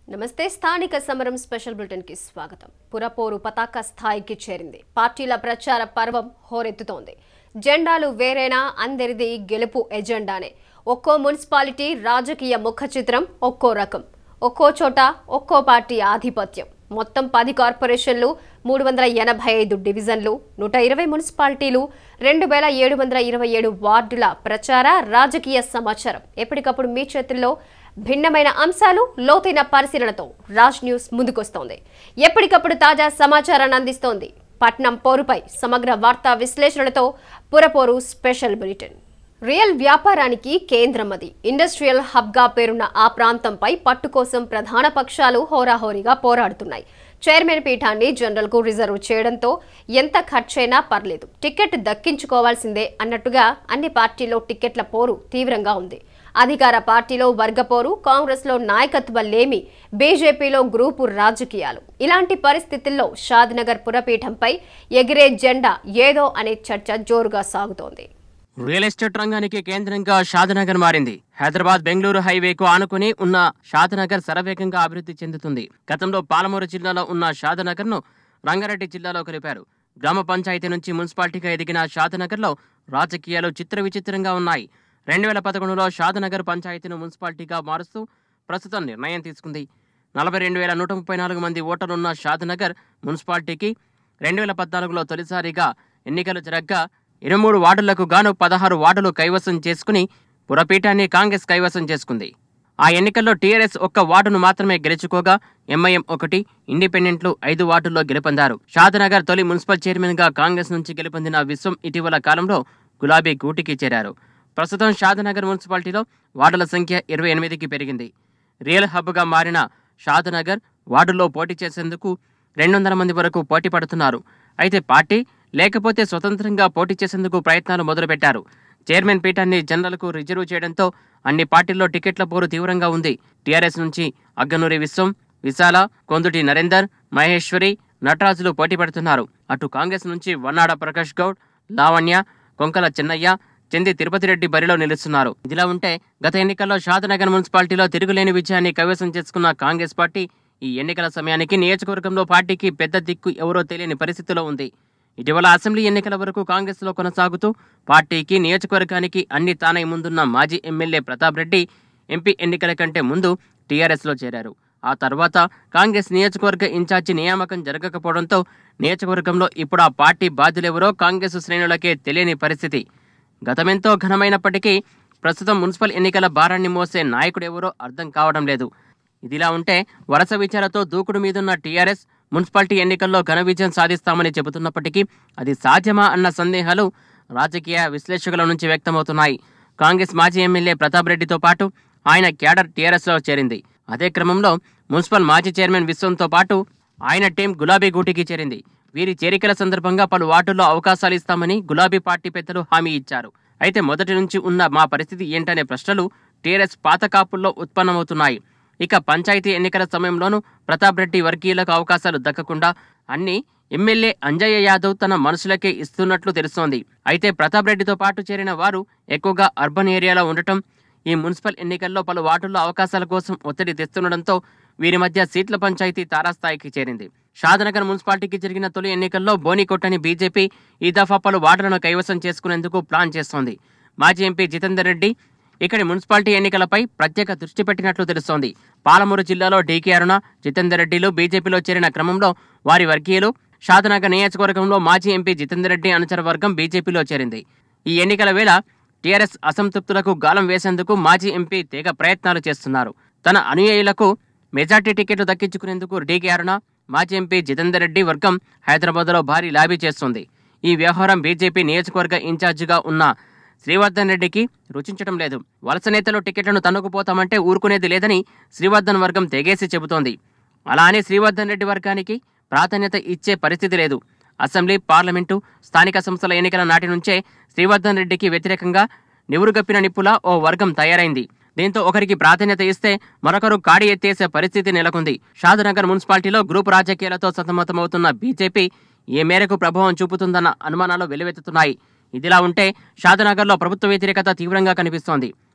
నమస్తే స్థానిక సమరం స్పెషల్ బులెటిన్ కి స్వాగతం పురపోరు పతాక స్థాయికి చేరింది పార్టీల ప్రచార పర్వం హోరెత్తుతోంది జెండాలు వేరేనా అందరిది గెలుపు ఎజెండానే ఒక్కో మున్సిపాలిటీ రాజకీయ ముఖ చిత్రం ఒక్కో రకం ఒక్కో చోట ఒక్కో పార్టీ ఆధిపత్యం మొత్తం పది కార్పొరేషన్లు మూడు వందల ఎనభై ఐదు డివిజన్లు నూట ఇరవై మున్సిపాలిటీలు రెండు వేల ఏడు వందల ఇరవై ఏడు వార్డుల ప్రచార రాజకీయ సమాచారం ఎప్పటికప్పుడు మీ చేతుల్లో భిన్నమైన అంశాలు లోతైన పరిశీలనతో రాజ్ న్యూస్ ముందుకొస్తోంది ఎప్పటికప్పుడు తాజా సమాచారాన్ని అందిస్తోంది పట్నం పోరుపై సమగ్ర వార్తా విశ్లేషణలతో పురపోరు స్పెషల్ బులెటిన్ రియల్ వ్యాపారానికి కేంద్రం అది ఇండస్ట్రియల్ హబ్గా పేరున్న ఆ ప్రాంతంపై పట్టు కోసం ప్రధాన పక్షాలు హోరాహోరీగా పోరాడుతున్నాయి చైర్మన్ పీఠాన్ని జనరల్కు రిజర్వ్ చేయడంతో ఎంత ఖర్చైనా పర్లేదు టికెట్ దక్కించుకోవాల్సిందే అన్నట్టుగా అన్ని పార్టీల్లో టికెట్ల పోరు తీవ్రంగా ఉంది అధికార పార్టీలో వర్గపోరు కాంగ్రెస్లో నాయకత్వ లేమి బీజేపీలో గ్రూపు రాజకీయాలు ఇలాంటి పరిస్థితుల్లో షాద్నగర్ పురపీఠంపై ఎగిరే జెండా ఏదో అనే చర్చ జోరుగా సాగుతోంది రియల్ ఎస్టేట్ రంగానికి కేంద్రంగా షాదనగర్ మారింది హైదరాబాద్ బెంగళూరు హైవేకు ఆనుకుని ఉన్న షాదనగర్ శరవేగంగా అభివృద్ధి చెందుతుంది గతంలో పాలమూరు జిల్లాలో ఉన్న షాదనగర్ను రంగారెడ్డి జిల్లాలో కలిపారు గ్రామ పంచాయతీ నుంచి మున్సిపాలిటీగా ఎదిగిన షాదనగర్లో రాజకీయాలు చిత్ర విచిత్రంగా ఉన్నాయి రెండు వేల పదకొండులో షాదనగర్ పంచాయతీను మున్సిపాలిటీగా మారుస్తూ ప్రస్తుతం నిర్ణయం తీసుకుంది నలభై రెండు వేల నూట ముప్పై నాలుగు మంది ఓటర్లున్న షాద్నగర్ మున్సిపాలిటీకి రెండు వేల పద్నాలుగులో తొలిసారిగా ఎన్నికలు జరగ్గా ఇరవై మూడు వార్డులకు గాను పదహారు వార్డులు కైవసం చేసుకుని పురపీఠాన్ని కాంగ్రెస్ కైవసం చేసుకుంది ఆ ఎన్నికల్లో టీఆర్ఎస్ ఒక్క వార్డును మాత్రమే గెలుచుకోగా ఎంఐఎం ఒకటి ఇండిపెండెంట్లు ఐదు వార్డుల్లో గెలుపొందారు షాద్నగర్ తొలి మున్సిపల్ చైర్మన్ గా కాంగ్రెస్ నుంచి గెలుపొందిన విశ్వం ఇటీవల కాలంలో గులాబీ గూటికి చేరారు ప్రస్తుతం షాద్నగర్ మున్సిపాలిటీలో వార్డుల సంఖ్య ఇరవై ఎనిమిదికి పెరిగింది రియల్ హబ్గా మారిన షాద్నగర్ వార్డులో పోటీ చేసేందుకు రెండు వందల మంది వరకు పోటీ పడుతున్నారు అయితే పార్టీ లేకపోతే స్వతంత్రంగా పోటీ చేసేందుకు ప్రయత్నాలు మొదలుపెట్టారు చైర్మన్ పీఠాన్ని జనరల్కు రిజర్వ్ చేయడంతో అన్ని పార్టీల్లో టికెట్ల పోరు తీవ్రంగా ఉంది టీఆర్ఎస్ నుంచి అగ్గనూరి విశ్వం విశాల కొందుటి నరేందర్ మహేశ్వరి నటరాజులు పోటీ పడుతున్నారు అటు కాంగ్రెస్ నుంచి వన్నాడ ప్రకాష్ గౌడ్ లావణ్య కొంకల చెన్నయ్య చెంది తిరుపతి రెడ్డి బరిలో నిలుస్తున్నారు ఇదిలా ఉంటే గత ఎన్నికల్లో షాదనగర్ మున్సిపాలిటీలో తిరుగులేని విజయాన్ని కైవసం చేసుకున్న కాంగ్రెస్ పార్టీ ఈ ఎన్నికల సమయానికి నియోజకవర్గంలో పార్టీకి పెద్ద దిక్కు ఎవరో తెలియని పరిస్థితిలో ఉంది ఇటీవల అసెంబ్లీ ఎన్నికల వరకు కాంగ్రెస్లో కొనసాగుతూ పార్టీకి నియోజకవర్గానికి అన్ని తానై ముందున్న మాజీ ఎమ్మెల్యే ప్రతాప్ రెడ్డి ఎంపీ ఎన్నికల కంటే ముందు టీఆర్ఎస్లో చేరారు ఆ తర్వాత కాంగ్రెస్ నియోజకవర్గ ఇన్ఛార్జి నియామకం జరగకపోవడంతో నియోజకవర్గంలో ఇప్పుడు ఆ పార్టీ బాధ్యులెవరో కాంగ్రెస్ శ్రేణులకే తెలియని పరిస్థితి గతమెంతో ఘనమైనప్పటికీ ప్రస్తుతం మున్సిపల్ ఎన్నికల భారాన్ని మోసే నాయకుడెవరో అర్థం కావడం లేదు ఇదిలా ఉంటే వరుస విచారతో దూకుడు మీదున్న టీఆర్ఎస్ మున్సిపాలిటీ ఎన్నికల్లో ఘన విజయం సాధిస్తామని చెబుతున్నప్పటికీ అది సాధ్యమా అన్న సందేహాలు రాజకీయ విశ్లేషకుల నుంచి వ్యక్తమవుతున్నాయి కాంగ్రెస్ మాజీ ఎమ్మెల్యే ప్రతాప్ రెడ్డితో పాటు ఆయన క్యాడర్ టీఆర్ఎస్లో చేరింది అదే క్రమంలో మున్సిపల్ మాజీ చైర్మన్ విశ్వంతో పాటు ఆయన టీం గులాబీ గూటికి చేరింది వీరి చేరికల సందర్భంగా పలు వార్డుల్లో అవకాశాలు ఇస్తామని గులాబీ పార్టీ పెద్దలు హామీ ఇచ్చారు అయితే మొదటి నుంచి ఉన్న మా పరిస్థితి ఏంటనే ప్రశ్నలు టీఆర్ఎస్ పాత కాపుల్లో ఉత్పన్నమవుతున్నాయి ఇక పంచాయతీ ఎన్నికల సమయంలోనూ ప్రతాప్ రెడ్డి వర్గీయులకు అవకాశాలు దక్కకుండా అన్ని ఎమ్మెల్యే అంజయ్య యాదవ్ తన మనుషులకే ఇస్తున్నట్లు తెలుస్తోంది అయితే ప్రతాప్ రెడ్డితో పాటు చేరిన వారు ఎక్కువగా అర్బన్ ఏరియాలో ఉండటం ఈ మున్సిపల్ ఎన్నికల్లో పలు వార్డుల్లో అవకాశాల కోసం ఒత్తిడి తెస్తుండటంతో వీరి మధ్య సీట్ల పంచాయతీ తారాస్థాయికి చేరింది షాదనగర్ మున్సిపాలిటీకి జరిగిన తొలి ఎన్నికల్లో బోనికొట్టని బీజేపీ ఈ దఫా పలు వార్డులను కైవసం చేసుకునేందుకు ప్లాన్ చేస్తోంది మాజీ ఎంపీ జితేందర్ రెడ్డి ఇక్కడి మున్సిపాలిటీ ఎన్నికలపై ప్రత్యేక దృష్టి పెట్టినట్లు తెలుస్తోంది పాలమూరు జిల్లాలో డీకే అరుణ జితేందర్ రెడ్డిలు బీజేపీలో చేరిన క్రమంలో వారి వర్గీయులు షాదనగర్ నియోజకవర్గంలో మాజీ ఎంపీ జితేందర్ రెడ్డి అనుచర వర్గం బీజేపీలో చేరింది ఈ ఎన్నికల వేళ టీఆర్ఎస్ అసంతృప్తులకు గాలం వేసేందుకు మాజీ ఎంపీ తెగ ప్రయత్నాలు చేస్తున్నారు తన అనుయాయులకు మెజార్టీ టికెట్లు దక్కించుకునేందుకు డీకే అరుణ మాజీ ఎంపీ జితేందర్ రెడ్డి వర్గం హైదరాబాద్లో భారీ లాబీ చేస్తుంది ఈ వ్యవహారం బీజేపీ నియోజకవర్గ ఇన్ఛార్జిగా ఉన్న శ్రీవర్ధన్ రెడ్డికి రుచించడం లేదు వలస నేతలు టికెట్లను తన్నుకుపోతామంటే ఊరుకునేది లేదని శ్రీవర్ధన్ వర్గం తెగేసి చెబుతోంది అలా అని శ్రీవర్ధన్ రెడ్డి వర్గానికి ప్రాధాన్యత ఇచ్చే పరిస్థితి లేదు అసెంబ్లీ పార్లమెంటు స్థానిక సంస్థల ఎన్నికల నాటి నుంచే శ్రీవర్ధన్ రెడ్డికి వ్యతిరేకంగా నివురుగప్పిన నిప్పులా ఓ వర్గం తయారైంది దీంతో ఒకరికి ప్రాధాన్యత ఇస్తే మరొకరు కాడి ఎత్తేసే పరిస్థితి నెలకొంది షాద్నగర్ మున్సిపాలిటీలో గ్రూప్ రాజకీయాలతో సతమతమవుతున్న బీజేపీ ఏ మేరకు ప్రభావం చూపుతుందన్న అనుమానాలు వెల్లువెత్తుతున్నాయి ఇదిలా ఉంటే షాదనగర్లో ప్రభుత్వ వ్యతిరేకత తీవ్రంగా కనిపిస్తోంది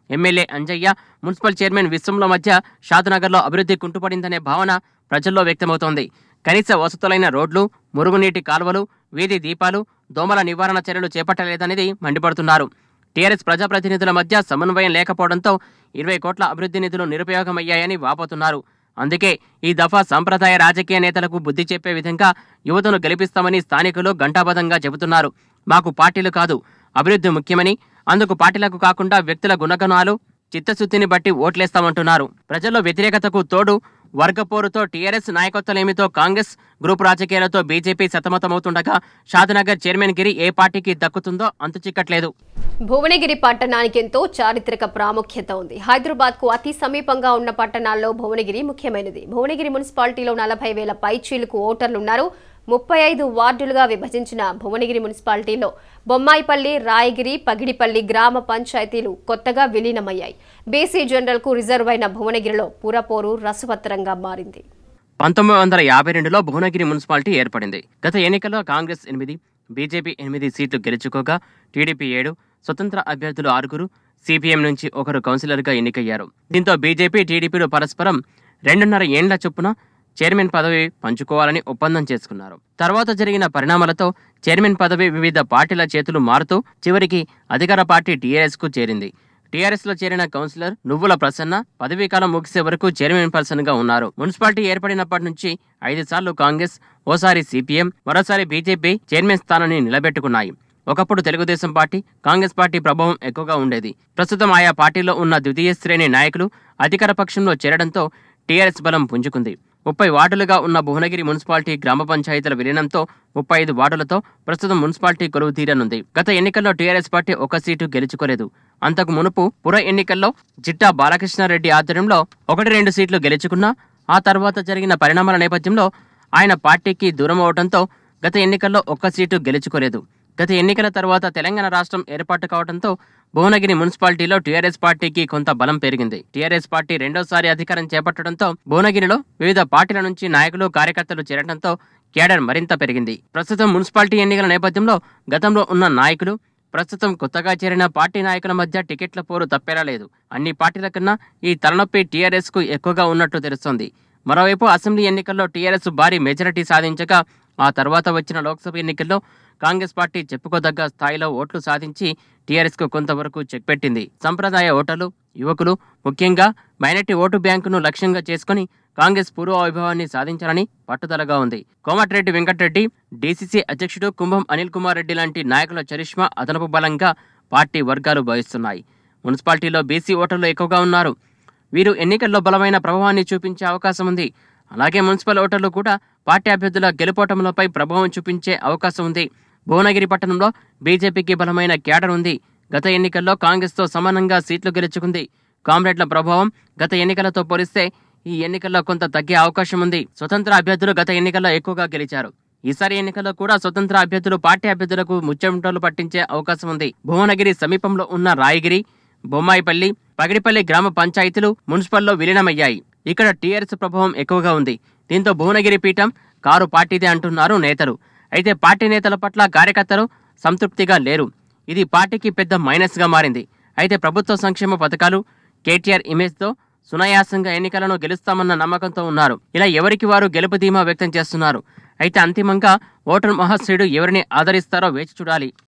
ఎమ్మెల్యే అంజయ్య మున్సిపల్ చైర్మన్ విశ్వంల మధ్య షాద్నగర్లో అభివృద్ధి కుంటుపడిందనే భావన ప్రజల్లో వ్యక్తమవుతోంది కనీస వసతులైన రోడ్లు మురుగునీటి కాలువలు వీధి దీపాలు దోమల నివారణ చర్యలు చేపట్టలేదనేది మండిపడుతున్నారు టీఆర్ఎస్ ప్రజాప్రతినిధుల మధ్య సమన్వయం లేకపోవడంతో ఇరవై కోట్ల అభివృద్ధి నిధులు నిరుపయోగమయ్యాయని వాపోతున్నారు అందుకే ఈ దఫా సంప్రదాయ రాజకీయ నేతలకు బుద్ధి చెప్పే విధంగా యువతను గెలిపిస్తామని స్థానికులు ఘంటాబద్ధంగా చెబుతున్నారు మాకు పార్టీలు కాదు అభివృద్ధి ముఖ్యమని అందుకు పార్టీలకు కాకుండా వ్యక్తుల గుణగణాలు చిత్తశుద్ధిని బట్టి ఓట్లేస్తామంటున్నారు ప్రజల్లో వ్యతిరేకతకు తోడు వర్గపోరుతో టీఆర్ఎస్ నాయకత్వలేమితో కాంగ్రెస్ గ్రూప్ రాజకీయాలతో బీజేపీ సతమతమవుతుండగా షాద్నగర్ చైర్మన్ గిరి ఏ పార్టీకి దక్కుతుందో అంతు చిక్కట్లేదు భువనగిరి పట్టణానికి ఎంతో చారిత్రక ప్రాముఖ్యత ఉంది హైదరాబాద్ కు అతి సమీపంగా ఉన్న పట్టణాల్లో భువనగిరి ముఖ్యమైనది భువనగిరి మున్సిపాలిటీలో నలభై వేల పైచీలకు ఓటర్లున్నారు ముప్పై ఐదు వార్డులుగా విభజించిన భువనగిరి మున్సిపాలిటీలో బొమ్మాయిపల్లి రాయగిరి పగిడిపల్లి గ్రామ పంచాయతీలు కొత్తగా విలీనమయ్యాయి బీసీ జనరల్ కు రిజర్వ్ అయిన భువనగిరిలో పురపోరు రసవత్తరంగా మారింది పంతొమ్మిది వందల యాభై రెండులో భువనగిరి మున్సిపాలిటీ ఏర్పడింది గత ఎన్నికల్లో కాంగ్రెస్ ఎనిమిది బీజేపీ ఎనిమిది సీట్లు గెలుచుకోగా టీడీపీ ఏడు స్వతంత్ర అభ్యర్థులు ఆరుగురు సిపిఎం నుంచి ఒకరు కౌన్సిలర్గా ఎన్నికయ్యారు దీంతో బీజేపీ టీడీపీలు పరస్పరం రెండున్నర ఏండ్ల చొప్పున చైర్మన్ పదవి పంచుకోవాలని ఒప్పందం చేసుకున్నారు తర్వాత జరిగిన పరిణామాలతో చైర్మన్ పదవి వివిధ పార్టీల చేతులు మారుతూ చివరికి అధికార పార్టీ టీఆర్ఎస్ కు చేరింది టీఆర్ఎస్ లో చేరిన కౌన్సిలర్ నువ్వుల ప్రసన్న పదవీకాలం ముగిసే వరకు చైర్మన్ పర్సన్ గా ఉన్నారు మున్సిపాలిటీ ఏర్పడినప్పటి నుంచి ఐదు సార్లు కాంగ్రెస్ ఓసారి సిపిఎం మరోసారి బీజేపీ చైర్మన్ స్థానాన్ని నిలబెట్టుకున్నాయి ఒకప్పుడు తెలుగుదేశం పార్టీ కాంగ్రెస్ పార్టీ ప్రభావం ఎక్కువగా ఉండేది ప్రస్తుతం ఆయా పార్టీలో ఉన్న ద్వితీయ శ్రేణి నాయకులు అధికార పక్షంలో చేరడంతో టీఆర్ఎస్ బలం పుంజుకుంది ముప్పై వార్డులుగా ఉన్న భువనగిరి మున్సిపాలిటీ గ్రామ పంచాయతీల విలీనంతో ముప్పై ఐదు వార్డులతో ప్రస్తుతం మున్సిపాలిటీ కొలువు తీరనుంది గత ఎన్నికల్లో టీఆర్ఎస్ పార్టీ ఒక సీటు గెలుచుకోలేదు అంతకు మునుపు పుర ఎన్నికల్లో జిట్టా బాలకృష్ణారెడ్డి ఆధ్వర్యంలో ఒకటి రెండు సీట్లు గెలుచుకున్నా ఆ తర్వాత జరిగిన పరిణామాల నేపథ్యంలో ఆయన పార్టీకి దూరం అవడంతో గత ఎన్నికల్లో ఒక్క సీటు గెలుచుకోలేదు గత ఎన్నికల తర్వాత తెలంగాణ రాష్ట్రం ఏర్పాటు కావడంతో భువనగిరి మున్సిపాలిటీలో టీఆర్ఎస్ పార్టీకి కొంత బలం పెరిగింది టీఆర్ఎస్ పార్టీ రెండోసారి అధికారం చేపట్టడంతో భువనగిరిలో వివిధ పార్టీల నుంచి నాయకులు కార్యకర్తలు చేరడంతో క్యాడర్ మరింత పెరిగింది ప్రస్తుతం మున్సిపాలిటీ ఎన్నికల నేపథ్యంలో గతంలో ఉన్న నాయకులు ప్రస్తుతం కొత్తగా చేరిన పార్టీ నాయకుల మధ్య టికెట్ల పోరు తప్పేలా లేదు అన్ని పార్టీల కన్నా ఈ తలనొప్పి టీఆర్ఎస్ కు ఎక్కువగా ఉన్నట్టు తెలుస్తోంది మరోవైపు అసెంబ్లీ ఎన్నికల్లో టీఆర్ఎస్ భారీ మెజారిటీ సాధించగా ఆ తర్వాత వచ్చిన లోక్సభ ఎన్నికల్లో కాంగ్రెస్ పార్టీ చెప్పుకోదగ్గ స్థాయిలో ఓట్లు సాధించి టీఆర్ఎస్ కు కొంతవరకు చెక్ పెట్టింది సంప్రదాయ ఓటర్లు యువకులు ముఖ్యంగా మైనార్టీ ఓటు బ్యాంకును లక్ష్యంగా చేసుకుని కాంగ్రెస్ పూర్వ వైభవాన్ని సాధించాలని పట్టుదలగా ఉంది కోమటిరెడ్డి వెంకటరెడ్డి డీసీసీ అధ్యక్షుడు కుంభం అనిల్ కుమార్ రెడ్డి లాంటి నాయకుల చరిష్మా అదనపు బలంగా పార్టీ వర్గాలు భావిస్తున్నాయి మున్సిపాలిటీలో బీసీ ఓటర్లు ఎక్కువగా ఉన్నారు వీరు ఎన్నికల్లో బలమైన ప్రభావాన్ని చూపించే అవకాశం ఉంది అలాగే మున్సిపల్ ఓటర్లు కూడా పార్టీ అభ్యర్థుల గెలుపోటములపై ప్రభావం చూపించే అవకాశం ఉంది భువనగిరి పట్టణంలో బీజేపీకి బలమైన క్యాడర్ ఉంది గత ఎన్నికల్లో కాంగ్రెస్తో సమానంగా సీట్లు గెలుచుకుంది కామ్రేడ్ల ప్రభావం గత ఎన్నికలతో పోలిస్తే ఈ ఎన్నికల్లో కొంత తగ్గే అవకాశం ఉంది స్వతంత్ర అభ్యర్థులు గత ఎన్నికల్లో ఎక్కువగా గెలిచారు ఈసారి ఎన్నికల్లో కూడా స్వతంత్ర అభ్యర్థులు పార్టీ అభ్యర్థులకు ముచ్చెమటలు పట్టించే అవకాశం ఉంది భువనగిరి సమీపంలో ఉన్న రాయగిరి బొమ్మాయిపల్లి పగిడిపల్లి గ్రామ పంచాయతీలు మున్సిపల్లో విలీనమయ్యాయి ఇక్కడ టీఆర్ఎస్ ప్రభావం ఎక్కువగా ఉంది దీంతో భువనగిరి పీఠం కారు పార్టీదే అంటున్నారు నేతలు అయితే పార్టీ నేతల పట్ల కార్యకర్తలు సంతృప్తిగా లేరు ఇది పార్టీకి పెద్ద మైనస్గా మారింది అయితే ప్రభుత్వ సంక్షేమ పథకాలు కేటీఆర్ ఇమేజ్తో సునాయాసంగా ఎన్నికలను గెలుస్తామన్న నమ్మకంతో ఉన్నారు ఇలా ఎవరికి వారు గెలుపు ధీమా వ్యక్తం చేస్తున్నారు అయితే అంతిమంగా ఓటర్ మహాశ్రీడు ఎవరిని ఆదరిస్తారో వేచి చూడాలి